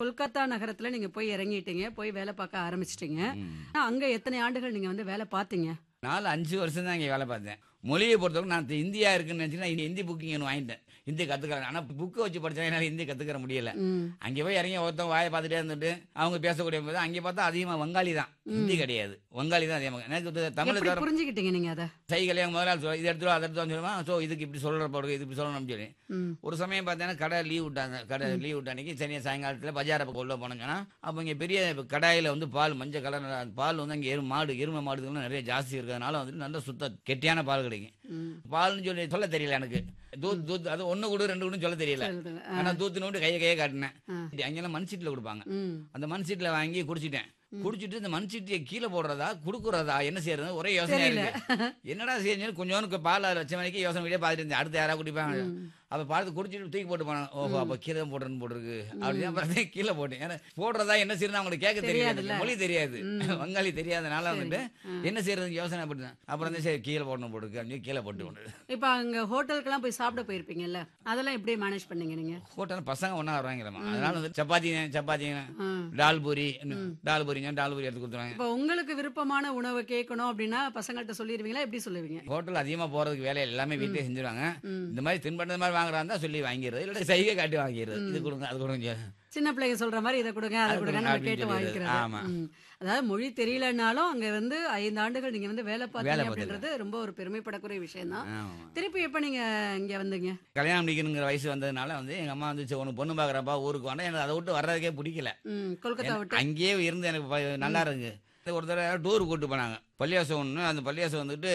கொல்கத்தா நகரத்துல நீங்க போய் இறங்கிட்டீங்க போய் வேலை பார்க்க ஆரம்பிச்சிட்டீங்க ம். ஆனா, அங்க எத்தனை ஆண்டுகள் நீங்க வந்து வேலை பார்த்தீங்க நாலு அஞ்சு வருஷம் தான் இங்கே வேலை பார்த்தேன் மொழியை பொறுத்தவரைக்கும் நான் இந்தியா இருக்குன்னு நினச்சினா ஹிந்தி புக்கிங் ஒன்று வாங்கிட்டேன் ஹிந்தி கற்றுக்கிறேன் ஆனால் புக்கை வச்சு படித்தா என்னால் ஹிந்தி கற்றுக்கிற முடியல ம். அங்கே போய் இறங்கி ஒருத்தவங்க வாயை பார்த்துட்டே இருந்துட்டு அவங்க பேசக்கூடிய போது அங்கே பார்த்தா அதிகமாக வங்காளி தான் ஹிந்தி கிடையாது வங்காளி தான் அதிகமாக எனக்கு வந்து தமிழ் எப்படி தவிர புரிஞ்சுக்கிட்டீங்க நீங்க அத சைக்கிளே முதலாளி சொல்ல இது எடுத்துருவா அதை எடுத்து சொல்லுவான் ஸோ இதுக்கு இப்படி சொல்கிற போடுங்க இது இப்படி சொல்லணும்னு சொல்லி ம். ஒரு சமயம் பார்த்தீங்கன்னா கடை லீவ் விட்டாங்க கடை லீவ் விட்ட அன்னைக்கு சனியா சாயங்காலத்தில் பஜாரை உள்ள போனோம்னு சொன்னா அப்போ இங்கே பெரிய கடாயில் வந்து பால் மஞ்சள் கலர் பால் வந்து அங்கே எரு மாடு எருமை மாடுகள்லாம் நிறைய ஜாஸ்தி இருக்கிறதுனால வந்துட்டு நல்ல சுத்த கெட்டியான பால் கிடைக்கும் ம். பால்னு சொல்லி சொல்ல தெரியல எனக்கு தூத் தூத் அது ஒன்று கூட ரெண்டு கூட சொல்ல தெரியல சொல்லுங்க. ஆ. ஆனால் தூத்துன்னு விட்டு கையை கையை காட்டினேன் ஆ. அங்கெல்லாம் மண் சீட்டில் கொடுப்பாங்க ம். அந்த மண் சீட்டில் வாங்கி குடிச்சிட்டேன் குடிச்சிட்டு இந்த மண் சீட்டியை கீழே போடுறதா குடுக்குறதா என்ன செய்யறது ஒரே யோசனை இருக்கு என்னடா செய்யணும் கொஞ்சோண்டு பால் வச்ச மணிக்கு யோசனை வீடியோ பார்த்துட்டு இருந்தேன் அடுத்து யாராவது குடிப்பாங்க அப்ப பார்த்து குடிச்சிட்டு தூக்கி போட்டு போனாங்க ஓஹோ அப்ப கீழே தான் போட்டுன்னு போட்டிருக்கு அப்படின்னு அப்புறம் தான் கீழே போட்டேன் ஏன்னா போடுறதா என்ன செய்யறது அவங்களுக்கு கேட்க தெரியாது தெரியாதுல்ல. மொழி தெரியாது வங்காளி தெரியாதனால வந்துட்டு என்ன செய்யறது யோசனை அப்படிதான் அப்புறம் வந்து சரி கீழே போடணும் போட்டுருக்கு அப்படின்னு கீழே போட்டு கொண்டு இப்ப அங்க ஹோட்டலுக்கெல்லாம் போய் சாப்பிட போயிருப்பீங்கல்ல அதெல்லாம் எப்படி மேனேஜ் பண்ணீங்க நீங்க ஹோட்டல் பசங்க ஒன்றா வருவாங்களாமா அதனால வந்து சப்பாத்தி சப்பாத்தி ஆ. டால் பூரி டால் பூரிங்க டால் பூரி எடுத்து கொடுத்துருவாங்க இப்ப உங்களுக்கு விருப்பமான உணவை கேட்கணும் அப்படின்னா பசங்கள்ட்ட சொல்லிடுவீங்களா எப்படி சொல்லுவீங்க ஹோட்டல் அதிகமாக போகிறதுக்கு வேலை எல்லாமே வீட்டிலே செஞ்சுருவாங்க ம். இந்த மாதிரி தின்பண்டம் மாதிரி வாங்குறாங்க சொல்லி வாங்கிடுறது இல்லாட்டி சைகை காட்டி வாங்கிடுறது இது கொடுங்க அது கொடுங்க சின்ன பிள்ளைங்க சொல்ற மாதிரி இதை கொடுங்க அதை அது கொடுங்க கொடுங்க நம்ம அப்படின்னு கேட்டு சொல்லிடுறது. வாங்கிக்கிறது ஆமா. ம். அதாவது மொழி தெரியலனாலும் அங்க வந்து ஐந்து ஆண்டுகள் நீங்க வந்து வேலை வேலை பார்த்தீங்க பார்த்தது. அப்படின்றது ரொம்ப ஒரு பெருமைப்படக்கூடிய விஷயம் தான் ஆமாம் திருப்பி எப்ப நீங்க இங்க வந்தீங்க கல்யாணம் முடிக்கணுங்கிற வயசு வந்ததுனால வந்து எங்கள் அம்மா வந்து உனக்கு பொண்ணு பார்க்குறப்பா ஊருக்கு வந்தா எனக்கு அதை விட்டு வர்றதுக்கே பிடிக்கல ம், கொல்கத்தா விட்டு அங்கேயே இருந்து எனக்கு ப- நல்லா இருக்கு ஒரு தடவை டூர் கூட்டு போனாங்க பள்ளியாசம் ஒன்று அந்த பள்ளியாசம் வந்துட்டு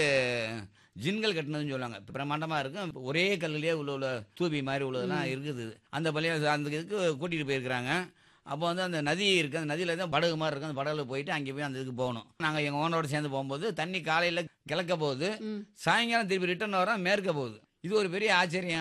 ஜின்கள் கட்டினதுன்னு சொல்லுவாங்க பிரம்மாண்டமாக இருக்கும் ஒரே கல்லுலேயே உள்ள உள்ள தூபி மாதிரி உள்ளதெல்லாம் இருக்குது அந்த பள்ளியாசம் அந்த இதுக்கு கூட்டிகிட்டு போயிருக்கிறாங்க அப்போ வந்து அந்த நதி இருக்குது அந்த நதியில் தான் படகு மாதிரி இருக்கும் அந்த படகுல போயிட்டு அங்கே போய் அந்த இதுக்கு போகணும் நாங்கள் எங்கள் ஓனரோட சேர்ந்து போகும்போது தண்ணி காலையில் கிழக்க போகுது ம். சாயங்காலம் திருப்பி ரிட்டர்ன் வரோம் மேற்க போகுது இது ஒரு பெரிய ஆச்சரியம்